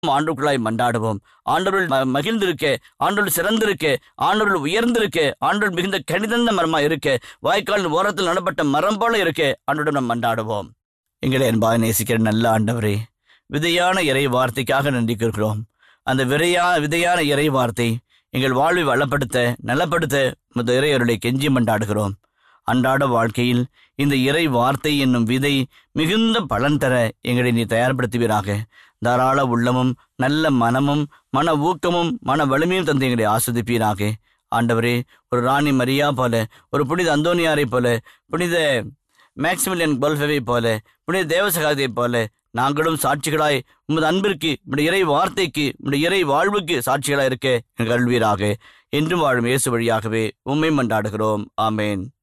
நாளும் ஆண்டுக்குள்ளாய் மண்டாடுவோம் ஆண்டவர்கள் ம- மகிழ்ந்திருக்க ஆண்டவர்கள் சிறந்திருக்க ஆண்டவர்கள் உயர்ந்திருக்க ஆண்டவர்கள் மிகுந்த கணிதந்த மரமா இருக்க வாய்க்காலின் ஓரத்தில் நடப்பட்ட மரம் போல இருக்க ஆண்டோட நாம் மண்டாடுவோம் எங்களை அன்பாக நேசிக்கிற நல்ல ஆண்டவரே விதையான இறை வார்த்தைக்காக நன்றி கூறுகிறோம் அந்த விரையா விதையான இறை வார்த்தை எங்கள் வாழ்வை வளப்படுத்த நலப்படுத்த உமது இறையருளை கெஞ்சி மண்டாடுகிறோம் அன்றாட வாழ்க்கையில் இந்த இறை வார்த்தை என்னும் விதை மிகுந்த பலன் தர எங்களை நீ தயார்படுத்துவீராக தாராள உள்ளமும் நல்ல மனமும் மன ஊக்கமும் மன வலிமையும் தந்து எங்களை ஆஸ்வதிப்பீராக ஆண்டவரே ஒரு ராணி மரியா போல ஒரு புனித அந்தோனியாரை போல புனித மேக்சிமிலியன் கோல்ஃபேவை போல புனித தேவசகாதியை போல நாங்களும் சாட்சிகளாய் உமது அன்பிற்கு உம்முடைய இறை வார்த்தைக்கு உம்முடைய இறை வாழ்வுக்கு சாட்சிகளாய் இருக்க எங்கள் அருள்வீராக என்றும் வாழும் இயேசு வழியாகவே உம்மை மண்டாடுகிறோம் ஆமேன்